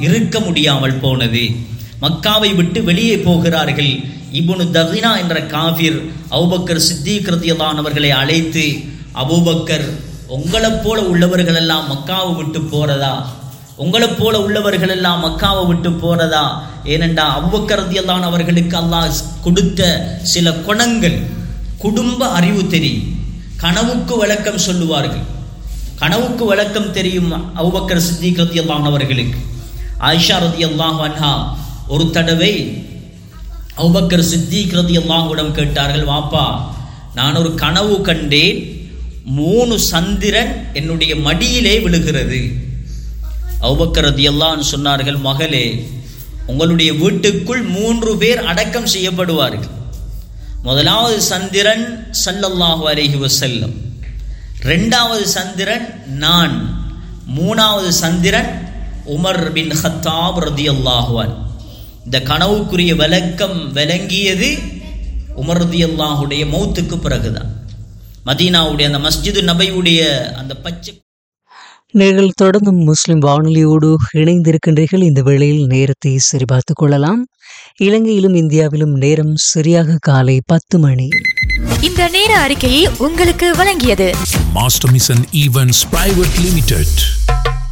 இருக்க முடியாமல் போனது மக்காவை விட்டு வெளியே போகிறார்கள் இப்னு தகினா என்ற காஃபிர் அபூபக்கர் சித்திக் ரதியல்லான் அவர்களை அழைத்து அபூபக்கர் உங்களைப் போல உள்ளவர்கள் எல்லாம் மக்காவை விட்டு போறதா உங்களைப் போல உள்ளவர்கள் எல்லாம் மக்காவை விட்டு போறதா ஏனென்றா அவ்வக்கர் ரதியல்லான் அவர்களுக்கு அல்லாஹ் கொடுத்த சில குணங்கள் குடும்ப அறிவு தெரியும் கனவுக்கு விளக்கம் சொல்லுவார்கள் கனவுக்கு விளக்கம் தெரியும் அபூபக்கர் சித்திக் ரதியல்லான் அவர்களுக்கு ஆயிஷா ரதியல்லாஹு அன்ஹா ஒரு தடவை அபூபக்கர் சித்திக் ரதியல்லாஹுவிடம் கேட்டார்கள் வாப்பா நான் ஒரு கனவு கண்டேன் மூணு சந்திரன் என்னுடைய மடியிலே விழுகிறது அபூபக்கர் ரதியல்லான்னு சொன்னார்கள் மகளே உங்களுடைய வீட்டுக்குள் மூன்று பேர் அடக்கம் செய்யப்படுவார்கள் முதலாவது சந்திரன் சல்லல்லாஹு அலைஹி வஸல்லம் ரெண்டாவது சந்திரன் நான் மூணாவது சந்திரன் உமர் பின் ஹத்தாப் ரதியல்லாஹுவான் இந்த கனவுக்குரிய விளக்கம் விளங்கியது உமர் ரதியல்லாஹுடைய மௌத்துக்கு பிறகுதான் மதீனாவுடைய அந்த மஸ்ஜிது நபையுடைய அந்த பச்சை நீங்கள் தொடர்ந்தும் முஸ்லிம் வானொலியோடு இணைந்திருக்கின்றீர்கள் இந்த வேளையில் நேரத்தை சரிபார்த்துக் கொள்ளலாம் இலங்கையிலும் இந்தியாவிலும் நேரம் சரியாக காலை பத்து மணி இந்த நேர அறிக்கையை உங்களுக்கு வழங்கியது Master Mission Events Private Limited.